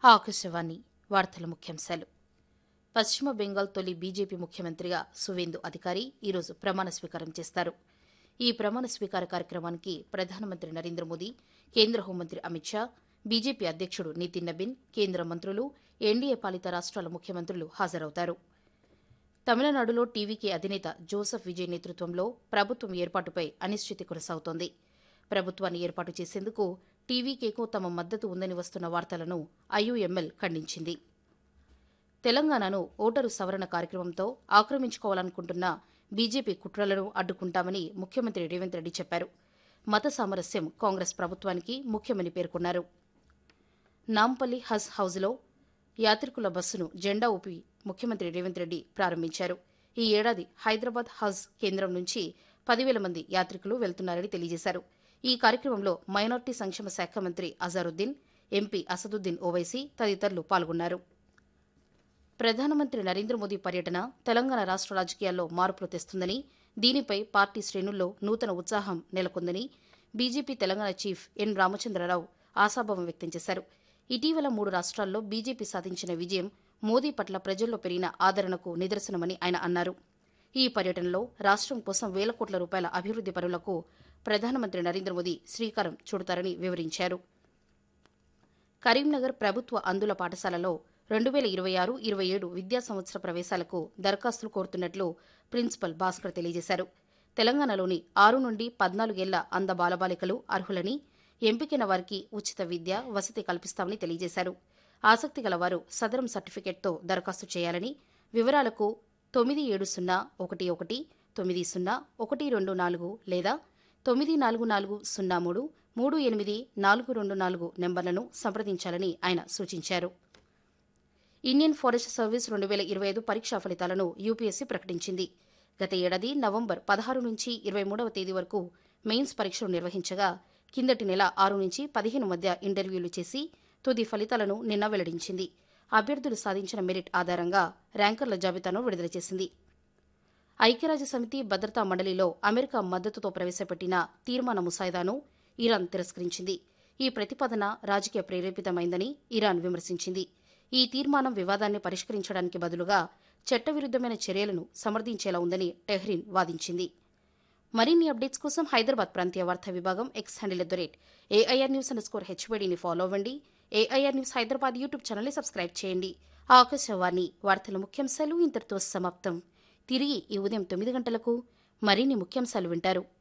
ఆకాశవాణి వార్తల ముఖ్యాంశాలు పశ్చిమ బెంగాల్ తొలి బీజేపీ ముఖ్యమంత్రిగా సువేందు అధికారి ఈరోజు ప్రమాణ స్వీకారం చేస్తారు ఈ ప్రమాణ స్వీకార కార్యక్రమానికి ప్రధానమంత్రి నరేంద్ర మోదీ కేంద్ర హోంమంత్రి అమిత్ షా బీజేపీ అధ్యక్షుడు నితిన్ నబిన్ కేంద్ర మంత్రులు ఎన్డీఏ పాలిత రాష్ట్రాల ముఖ్యమంత్రులు హాజరవుతారు తమిళనాడులో టీవీకే అధినేత జోసెఫ్ విజయ్ నేతృత్వంలో ప్రభుత్వం ఏర్పాటుపై అనిశ్చితి కొనసాగుతోంది ప్రభుత్వాన్ని ఏర్పాటు చేసేందుకు టీవీకేకు తమ మద్దతు ఉందని వస్తున్న వార్తలను ఐయుఎంఎల్ ఖండించింది తెలంగాణను ఓటరు సవరణ కార్యక్రమంతో ఆక్రమించుకోవాలనుకుంటున్న బీజేపీ కుట్రలను అడ్డుకుంటామని ముఖ్యమంత్రి రేవంత్ రెడ్డి చెప్పారు మత సామరస్యం కాంగ్రెస్ ప్రభుత్వానికి ముఖ్యమని పేర్కొన్నారు నాంపల్లి హజ్ హౌజ్లో యాత్రికుల బస్సును జెండా ఊపి ముఖ్యమంత్రి రేవంత్ రెడ్డి ప్రారంభించారు ఈ ఏడాది హైదరాబాద్ హజ్ కేంద్రం నుంచి పదివేల మంది యాత్రికులు వెళ్తున్నారని తెలియజేశారు ఈ కార్యక్రమంలో మైనార్టీ సంక్షేమ శాఖ మంత్రి అజారుద్దీన్ ఎంపీ అసదుద్దీన్ ఓవైసీ తదితరులు పాల్గొన్నారు ప్రధానమంత్రి నరేంద్ర మోదీ పర్యటన తెలంగాణ రాష్ట్ర రాజకీయాల్లో మార్పులు తెస్తుందని దీనిపై పార్టీ శ్రేణుల్లో నూతన ఉత్సాహం నెలకొందని BJP Telangana chief N Ramachandra Rao ఆశాభావం వ్యక్తం చేశారు ఇటీవల మూడు రాష్ట్రాల్లో బీజేపీ సాధించిన విజయం మోదీ పట్ల ప్రజల్లో పెరిగిన ఆదరణకు నిదర్శనమని ఆయన అన్నారు ఈ పర్యటనలో రాష్ట్రం కోసం వేల కోట్ల రూపాయల అభివృద్ది పనులకు ప్రధానమంత్రి నరేంద్ర మోదీ శ్రీకారం చుడతారని వివరించారు కరీంనగర్ ప్రభుత్వ అందుల పాఠశాలలో రెండు వేల ఇరవై ఆరు ఇరవై ఏడు విద్యా సంవత్సర ప్రవేశాలకు దరఖాస్తులు కోరుతున్నట్లు ప్రిన్సిపల్ భాస్కర్ తెలియజేశారు తెలంగాణలోని ఆరు నుండి పద్నాలుగేళ్ల అంద బాలబాలికలు అర్హులని ఎంపికైన వారికి ఉచిత విద్య వసతి కల్పిస్తామని తెలియజేశారు ఆసక్తి గలవారు సదరం సర్టిఫికెట్తో దరఖాస్తు చేయాలని వివరాలకు తొమ్మిది ఏడు సున్నా ఒకటి ఒకటి తొమ్మిది సున్నా ఒకటి రెండు నాలుగు లేదా తొమ్మిది నాలుగు నాలుగు సున్నా మూడు మూడు ఎనిమిది నాలుగు రెండు నాలుగు నెంబర్లను సంప్రదించాలని ఆయన సూచించారు ఇండియన్ ఫారెస్ట్ సర్వీస్ రెండు వేల ఇరవై ఐదు పరీక్షా ఫలితాలను యూపీఎస్సీ ప్రకటించింది గత ఏడాది నవంబర్ పదహారు నుంచి ఇరవై మూడవ తేదీ వరకు మెయిన్స్ పరీక్షలు నిర్వహించగా కిందటి నెల ఆరు నుంచి పదిహేను మధ్య ఇంటర్వ్యూలు చేసి తుది ఫలితాలను నిన్న వెల్లడించింది అభ్యర్థులు సాధించిన మెరిట్ ఆధారంగా ర్యాంకర్ల జాబితాను విడుదల చేసింది ఐక్యరాజ్య సమితి భద్రతా మండలిలో అమెరికా మద్దతుతో ప్రవేశపెట్టిన తీర్మాన ముసాయిదాను ఇరాన్ తిరస్కరించింది ఈ ప్రతిపాదన రాజకీయ ప్రేరేపితమైందని ఇరాన్ విమర్శించింది ఈ తీర్మానం వివాదాన్ని పరిష్కరించడానికి బదులుగా చట్టవిరుద్దమైన చర్యలను సమర్థించేలా ఉందని టెహ్రీన్ వాదించింది మరిన్ని అప్డేట్స్ కోసం హైదరాబాద్ ప్రాంతీయ వార్తా విభాగం X handle at the rate AIR news underscore హెచ్వైడీని ఫాలో అవ్వండి ఏఐఆర్ న్యూస్ హైదరాబాద్ యూట్యూబ్ ఛానల్ని సబ్స్క్రైబ్ చేయండి ఆకాశవాణి వార్తల ముఖ్యాంశాలు ఇంతటితో సమాప్తం తిరిగి ఈ ఉదయం తొమ్మిది గంటలకు మరిన్ని ముఖ్యాంశాలు వింటారు